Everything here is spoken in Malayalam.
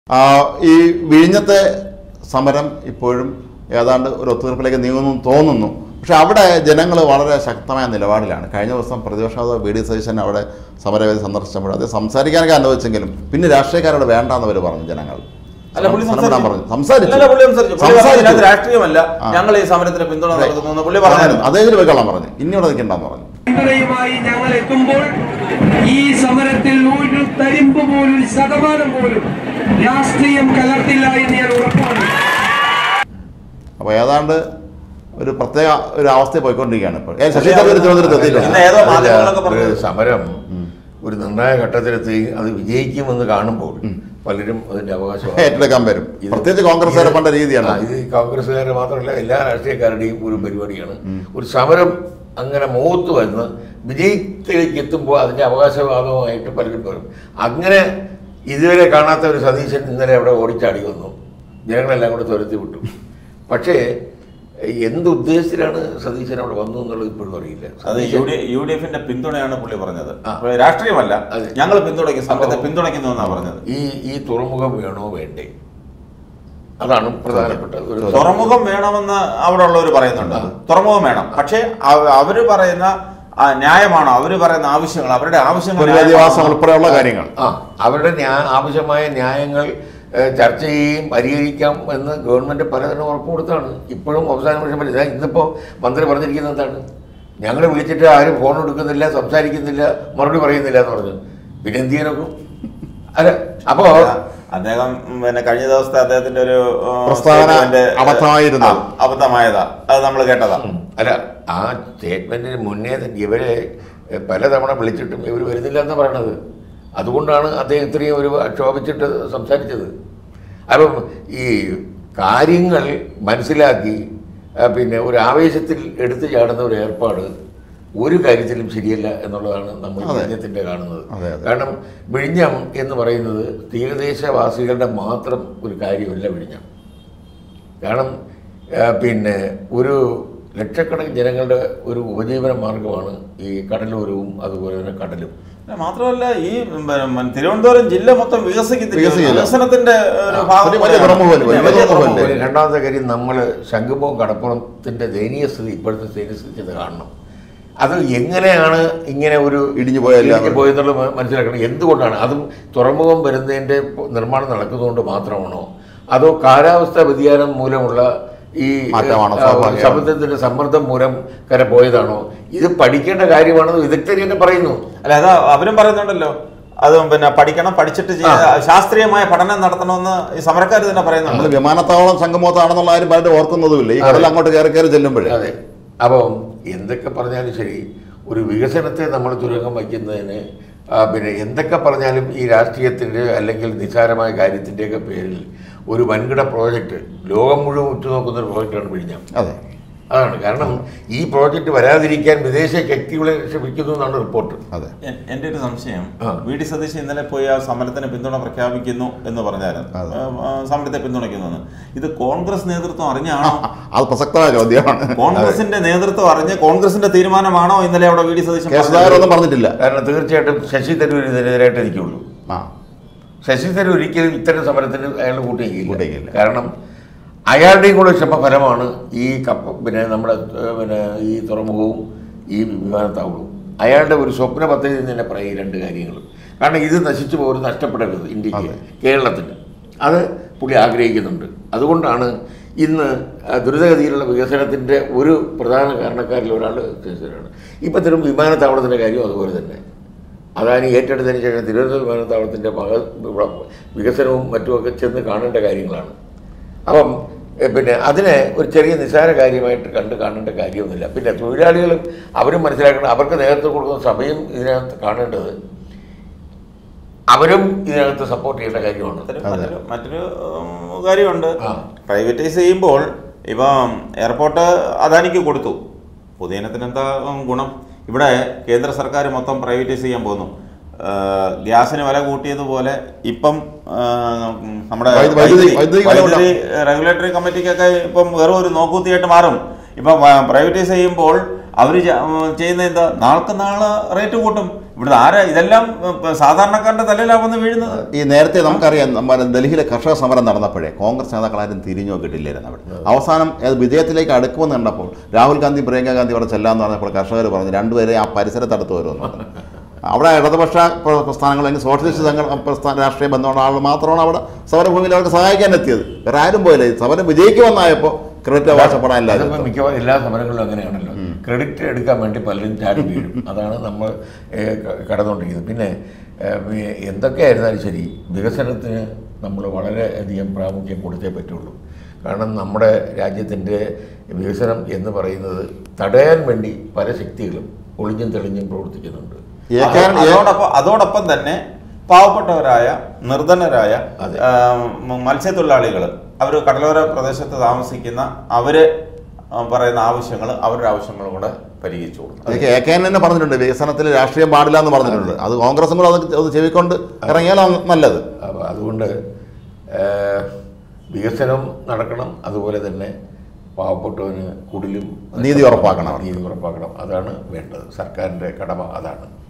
ആ, ഈ വിഴിഞ്ഞത്തെ സമരം ഇപ്പോഴും ഏതാണ്ട് ഒരു ഒത്തുതീർപ്പിലേക്ക് നീങ്ങുന്നു തോന്നുന്നു പക്ഷെ അവിടെ ജനങ്ങൾ വളരെ ശക്തമായ നിലപാടിലാണ് കഴിഞ്ഞ ദിവസം പ്രതിപക്ഷ നേതാവ് വി ഡി സതീശൻ അവിടെ സമരവേദി സന്ദർശിച്ചപ്പോൾ അത് സംസാരിക്കാനൊക്കെ അനുവദിച്ചെങ്കിലും പിന്നെ രാഷ്ട്രീയക്കാരോട് വേണ്ടാന്ന് അവർ പറഞ്ഞു ജനങ്ങൾ അല്ല പുള്ളി സമരം വിടാൻ പറഞ്ഞു സംസാരിച്ചു അല്ല, പുള്ളി സംസാരിച്ചു പുള്ളി പറഞ്ഞു, സംസാരിച്ചു ഇതിനകത്ത് രാഷ്ട്രീയമല്ല ആ. ഞങ്ങൾ ഈ സമരത്തിന് പിന്തുണ നൽകുന്നു എന്ന് പുള്ളി പറഞ്ഞു അദ്ദേഹത്തിന് വെക്കോളാൻ പറഞ്ഞു ഇനി ഇവിടെ നിൽക്കണ്ടെന്ന് പറഞ്ഞു പിന്തുണയുമായി ഞങ്ങൾ എത്തുമ്പോൾ ഈ സമരത്തിൽ ഒരു തരിമ്പ് പോലും ഒരു ശതമാനം പോലും രാഷ്ട്രീയം കലർത്തില്ല എന്ന് ഞാൻ ഉറപ്പാണ് അപ്പോൾ ഏതാണ്ട് ഒരു പ്രത്യേക ഒരു അവസ്ഥയിൽ പോയിക്കൊണ്ടിരിക്കുകയാണ് ഇപ്പോൾ ഏ, ശശി തരൂർ തിരുവനന്തപുരത്ത് ഇന്ന് എത്തിയില്ല ഏതോ മാധ്യമങ്ങളൊക്കെ ഒരു പറഞ്ഞു സമരം ഒരു നിർണായക ഘട്ടത്തിലെത്തി അത് വിജയിക്കുമെന്ന് കാണുമ്പോൾ പലരും അതിന്റെ അവകാശം ഏറ്റെടുക്കാൻ വരും ഇത് പ്രത്യേകിച്ച് കോൺഗ്രസ്സുകാരെ പണ്ട രീതിയാണ് ആ, ഇത് കോൺഗ്രസ്സുകാരുടെ മാത്രമല്ല എല്ലാ രാഷ്ട്രീയക്കാരുടെയും ഒരു പരിപാടിയാണ് ഒരു സമരം അങ്ങനെ മൂത്ത് വന്ന് വിജയത്തിലേക്ക് എത്തുമ്പോൾ അതിന്റെ അവകാശവാദമായിട്ട് പലരും വരും അങ്ങനെ ഇതുവരെ കാണാത്ത ഒരു സതീശൻ ഇന്നലെ അവിടെ ഓടിച്ചാടി വന്നു ജനങ്ങളെല്ലാം കൂടെ തുരത്തി വിട്ടു പക്ഷേ എന്ത് ഉദ്ദേശത്തിലാണ് സതീശൻ അവിടെ വന്നു എന്നുള്ളത് ഇപ്പോഴും അറിയില്ല അത് യു ഡി യു ഡി എഫിന്റെ പിന്തുണയാണ് പുള്ളി പറഞ്ഞത് ആ. രാഷ്ട്രീയമല്ല അതെ. ഞങ്ങൾ പിന്തുണയ്ക്കും സമരത്തെ അപ്പോ- പിന്തുണയ്ക്കുന്നു എന്നാണ് പറഞ്ഞത് ഈ ഈ തുറമുഖം വേണോ വേണ്ടേ അതാണ് പ്രധാനപ്പെട്ട ഒരു തുറമുഖം വേണമെന്ന് അവിടെ ഉള്ളവർ പറയുന്നുണ്ട് ആ. തുറമുഖം വേണം പക്ഷേ അവ- അവര് പറയുന്ന ആ, ന്യായമാണോ അവര് പറയുന്ന ആവശ്യങ്ങൾ അവരുടെ ആവശ്യങ്ങൾ പുനരധിവാസം ന്യായമാണോ? ഉൾപ്പെടെയുള്ള കാര്യങ്ങൾ ആ അവരുടെ ന്യായ ആവശ്യമായ ന്യായങ്ങൾ ഏഹ്, ചർച്ച ചെയ്യുകയും പരിഹരിക്കാം എന്ന് ഗവൺമെന്റ് പലതരം ഉറപ്പ് കൊടുത്താണ് ഇപ്പോഴും അവസാന നിമിഷം വരെ ഇതാ ഇന്നിപ്പോ മന്ത്രി പറഞ്ഞിരിക്കുന്നത് എന്താണ് ഞങ്ങൾ വിളിച്ചിട്ട് ആരും ഫോൺ എടുക്കുന്നില്ല സംസാരിക്കുന്നില്ല മറുപടി പറയുന്നില്ല എന്ന് പറഞ്ഞു പിന്നെ എന്ത് ചെയ്യാനൊക്കും അല്ല അപ്പോ അദ്ദേഹം ഉം, പിന്നെ കഴിഞ്ഞ ദിവസത്തെ അദ്ദേഹത്തിന്റെ ഒരു ആ, പ്രസ്താവന statement, അബദ്ധമായിരുന്നു. ആ, അബദ്ധമായതാ അത് നമ്മൾ കേട്ടതാ അല്ല ആ സ്റ്റേറ്റ്മെന്റിന് മുന്നേ തന്നെ ഇവരെ എഹ്, പലതവണ വിളിച്ചിട്ടും ഇവർ വരുന്നില്ല എന്ന് പറയണത് അതുകൊണ്ടാണ് അദ്ദേഹം ഇത്രയും ഒരു ക്ഷോഭിച്ചിട്ട് സംസാരിച്ചത് അപ്പം ഈ കാര്യങ്ങൾ മനസ്സിലാക്കി ആ, പിന്നെ ഒരു ആവേശത്തിൽ എടുത്തു ചാടുന്ന ഒരു ഏർപ്പാട് ഒരു കാര്യത്തിലും ശരിയല്ല എന്നുള്ളതാണ് നമ്മൾ അതെ. വിഴിഞ്ഞത്തിൻ്റെ കാണുന്നത് അതെ, അതെ. കാരണം വിഴിഞ്ഞം എന്ന് പറയുന്നത് തീരദേശവാസികളുടെ മാത്രം ഒരു കാര്യമല്ല വിഴിഞ്ഞം കാരണം ആ, പിന്നെ ഒരു ലക്ഷക്കണക്കിന് ജനങ്ങളുടെ ഒരു ഉപജീവന മാർഗമാണ് ഈ കടലോരവും അതുപോലെ തന്നെ കടലും അല്ല, മാത്രമല്ല ഈ ഉം, പിന്നെ, തിരുവനന്തപുരം ജില്ല മൊത്തം വികസിക്കത്തില്ല വികസിക്കില്ല. വികസനത്തിന്റെ ഒരു ആ, ഭാഗം വലിയ- വലിയ കൂടെയാണ്. തുറമുഖമല്ലേ, വലിയ വലിയ തുറമുഖമല്ലേ? ഒരു രണ്ടാമത്തെ കാര്യം നമ്മൾ ശംഖുമുഖം കടപ്പുറത്തിന്റെ ദയനീയ സ്ഥിതി ഇപ്പോഴത്തെ ദയനീയ സ്ഥിതി ഇത് കാണണം അത് എങ്ങനെയാണ് ഇങ്ങനെ ഒരു ഇടിഞ്ഞു പോയല്ലോ. ഇടിഞ്ഞു പോയെന്നുള്ളത് മ- മനസ്സിലാക്കണം എന്തുകൊണ്ടാണ് അതും തുറമുഖം വരുന്നതിന്റെ പ- നിർമ്മാണം നടക്കുന്നതുകൊണ്ട് മാത്രമാണോ അതോ കാലാവസ്ഥ വ്യതിയാനം മൂലമുള്ള ഈ മാറ്റമാണോ? ആ, സ്വാഭാവികമാണ്. സമുദ്രത്തിന്റെ സമ്മർദ്ദം മൂലം കര പോയതാണോ ഇത് പഠിക്കേണ്ട കാര്യമാണെന്ന് വിദഗ്ധർ തന്നെ പറയുന്നു അല്ല അതാ അവരും പറയുന്നുണ്ടല്ലോ അത് പിന്നെ പഠിക്കണം പഠിച്ചിട്ട് ചെയ്യ- ശാസ്ത്രീയമായ പഠനം നടത്തണമെന്ന് ഈ സമരക്കാർ തന്നെ നമ്മൾ പറയുന്നുണ്ട് വിമാനത്താവളം സംഘമുഖത്താണെന്നുള്ള കാര്യം പലരും ഓർക്കുന്നതുമില്ല ഈ കടൽ അങ്ങോട്ട് കയറി കയറി ചെല്ലുമ്പോഴേ അതെ അപ്പം എന്തൊക്കെ പറഞ്ഞാലും ശരി ഒരു വികസനത്തെ നമ്മൾ തുരങ്കം വയ്ക്കുന്നതിന് ആ, പിന്നെ എന്തൊക്കെ പറഞ്ഞാലും ഈ രാഷ്ട്രീയത്തിൻ്റെ അല്ലെങ്കിൽ നിസ്സാരമായ കാര്യത്തിൻ്റെയൊക്കെ പേരിൽ ഒരു വൻകിട പ്രോജക്റ്റ് ലോകം മുഴുവൻ ഉറ്റുനോക്കുന്ന ഒരു പ്രോജക്റ്റാണ് വിഴിഞ്ഞം അതെ അതാണ് കാരണം ഈ പ്രോജക്റ്റ് വരാതിരിക്കാൻ വിദേശ ശക്തികളെ ശ്രമിക്കുന്നു എന്നാണ് റിപ്പോർട്ട് അതെ എൻ- എൻ്റെ ഒരു സംശയം ആ. വി ഡി സതീശൻ ഇന്നലെ പോയി ആ സമരത്തിന് പിന്തുണ പ്രഖ്യാപിക്കുന്നു എന്ന് പറഞ്ഞായിരുന്നു അതെ. ആ, ആ, സമരത്തെ പിന്തുണയ്ക്കുന്നു എന്ന്. ഇത് കോൺഗ്രസ് നേതൃത്വം അറിഞ്ഞാണോ അത് പ്രസക്തമായ ചോദ്യമാണ് കോൺഗ്രസിന്റെ നേതൃത്വം അറിഞ്ഞ് കോൺഗ്രസിന്റെ തീരുമാനമാണോ ഇന്നലെ അവിടെ വി ഡി സതീശൻ കെ പറഞ്ഞത്? സുധാകരൻ ഒന്നും പറഞ്ഞിട്ടില്ല കാരണം തീർച്ചയായിട്ടും ശശി തരൂർ ഇതിനെതിരായിട്ട് ഇരിക്കുള്ളൂ ആ ശശി തരൂർ ഒരിക്കലും ഇത്തരം സമരത്തിന് അയാൾ കൂട്ടിയില്ല കൂട്ടിയില്ല. കാരണം അയാളുടെയും കൂടെ ശ്രമഫലമാണ് ഈ കപ്പ പിന്നെ നമ്മുടെ ഏഹ്, പിന്നെ ഈ തുറമുഖവും ഈ വിമാനത്താവളവും അയാളുടെ ഒരു സ്വപ്ന പദ്ധതി എന്ന് തന്നെ പറയും ഈ രണ്ട് കാര്യങ്ങളും കാരണം ഇത് നശിച്ചു പോകരുത് നഷ്ടപ്പെടരുത് ഇന്ത്യക്ക് അതെ. കേരളത്തിന് അത് പുള്ളി ആഗ്രഹിക്കുന്നുണ്ട് അതുകൊണ്ടാണ് ഇന്ന് ആ, ദ്രുതഗതിയിലുള്ള വികസനത്തിൻ്റെ ഒരു പ്രധാന കാരണക്കാരിൽ ഒരാൾ ശശിധരനാണ് ഇപ്പം തരും വിമാനത്താവളത്തിൻ്റെ കാര്യം അതുപോലെ തന്നെ അദാനി ഏറ്റെടുത്തതിന് ശേഷം തിരുവനന്തപുരം വിമാനത്താവളത്തിൻ്റെ മക വികസനവും മറ്റുമൊക്കെ ചെന്ന് കാണേണ്ട കാര്യങ്ങളാണ് അപ്പം എ, പിന്നെ അതിനെ ഒരു ചെറിയ നിസ്സാര കാര്യമായിട്ട് കണ്ട് കാണേണ്ട കാര്യമൊന്നുമില്ല പിന്നെ തൊഴിലാളികളും അവരും മനസ്സിലാക്കണം അവർക്ക് നേതൃത്വം കൊടുക്കുന്ന സഭയും ഇതിനകത്ത് കാണേണ്ടത് അവരും ഇതിനകത്ത് സപ്പോർട്ട് ചെയ്യേണ്ട കാര്യമാണ് മറ്റൊരു- മറ്റൊരു മറ്റൊരു ഉം, കാര്യമുണ്ട് ആ. പ്രൈവറ്റൈസ് ചെയ്യുമ്പോൾ ഇപ്പം എയർപോർട്ട് അദാനിക്ക് കൊടുത്തു പൊതുജനത്തിന് എന്താ ഉം, ഗുണം ഇവിടെ കേന്ദ്ര സർക്കാർ മൊത്തം പ്രൈവറ്റൈസ് ചെയ്യാൻ പോകുന്നു ആ, ഗ്യാസിന് വില കൂട്ടിയതുപോലെ ഇപ്പം ആ, ഉം, നമ്മുടെ വൈദ്യുതി- വൈദ്യുതി- വൈദ്യുതി വൈദ്യുതി വില വൈദ്യുതി റെഗുലേറ്ററി കമ്മിറ്റിക്കൊക്കെ ഇപ്പം വെറും ഒരു നോക്കൂത്തിയായിട്ട് മാറും ഇപ്പം പ്രൈവറ്റൈസ് ചെയ്യുമ്പോൾ അവർ ചെയ്യുന്ന എന്താ നാൾക്ക് നാളെ റേറ്റ് കൂട്ടും ഇവിടുത്തെ ആരാ ഇതെല്ലാം ഇപ്പൊ സാധാരണക്കാരന്റെ തലയിലാണ് വന്ന് വീഴുന്നത് ഈ നേരത്തെ നമുക്കറിയാം നമ്മുടെ ഡൽഹിയിലെ കർഷക സമരം നടന്നപ്പോഴേ കോൺഗ്രസ് നേതാക്കളാരും തിരിഞ്ഞു നോക്കിയിട്ടില്ലായിരുന്നു അവിടെ അവസാനം അത് വിജയത്തിലേക്ക് അടുക്കുമെന്ന് കണ്ടപ്പോൾ രാഹുൽ ഗാന്ധി പ്രിയങ്ക ഗാന്ധി അവിടെ ചെല്ലാന്ന് പറഞ്ഞപ്പോൾ കർഷകർ പറഞ്ഞു രണ്ടുപേരെ ആ പരിസരത്ത് അടുത്ത് വരുമെന്ന് പറഞ്ഞു അവിടെ ഇടതുപക്ഷ പ്ര- പ്രസ്ഥാനങ്ങൾ അല്ലെങ്കിൽ സോഷ്യലിസ്റ്റ് സംഘ പ്രസ്ഥാന രാഷ്ട്രീയ ബന്ധമുള്ള ആളുകൾ മാത്രമാണ് അവിടെ സമരഭൂമിയിൽ അവർക്ക് സഹായിക്കാൻ എത്തിയത് വേറെ ആരും പോയില്ല ഈ സമരം വിജയിക്കുമെന്നായപ്പോൾ ക്രെഡിറ്റ് അവകാശപ്പെടാനില്ല അതിപ്പോ മിക്കവാറും എല്ലാ സമരങ്ങളിലും അങ്ങനെയാണല്ലോ ക്രെഡിറ്റ് എടുക്കാൻ വേണ്ടി പലരും ചാടി വീഴും അതാണ് നമ്മൾ ഏഹ്, ക- കടന്നുകൊണ്ടിരിക്കുന്നത് പിന്നെ ഏഹ്, വി- എന്തൊക്കെയായിരുന്നാലും ശരി വികസനത്തിന് നമ്മൾ വളരെയധികം പ്രാമുഖ്യം കൊടുത്തേ പറ്റുള്ളൂ കാരണം നമ്മുടെ രാജ്യത്തിൻ്റെ വികസനം എന്ന് പറയുന്നത് തടയാൻ വേണ്ടി പല ശക്തികളും ഒളിഞ്ഞും തെളിഞ്ഞും പ്രവർത്തിക്കുന്നുണ്ട് ഏക്കാൻ- ഏ- അതോടൊപ്പം അതോടൊപ്പം തന്നെ പാവപ്പെട്ടവരായ നിർധനരായ അതെ. ആ, മത്സ്യത്തൊഴിലാളികൾ അവർ കടലോര പ്രദേശത്ത് താമസിക്കുന്ന അവര് ആ, പറയുന്ന ആവശ്യങ്ങൾ അവരുടെ ആവശ്യങ്ങളും കൂടെ പരിഹരിച്ചു കൊടുക്കും അതൊക്കെ എ കെ എൻ തന്നെ പറഞ്ഞിട്ടുണ്ട് വികസനത്തിൽ രാഷ്ട്രീയം പാടില്ല എന്ന് പറഞ്ഞിട്ടുണ്ട് അത് കോൺഗ്രസും കൂടെ അത് അത് ചെവിക്കൊണ്ട് ഇറങ്ങിയാലാണ് നല്ലത് അപ്പോൾ അതുകൊണ്ട് ഏഹ്, വികസനം നടക്കണം അതുപോലെ തന്നെ പാവപ്പെട്ടവന് കുടിലും നീതി ഉറപ്പാക്കണം. നീതി ഉറപ്പാക്കണം അതാണ് വേണ്ടത് സർക്കാരിൻ്റെ കടമ അതാണ്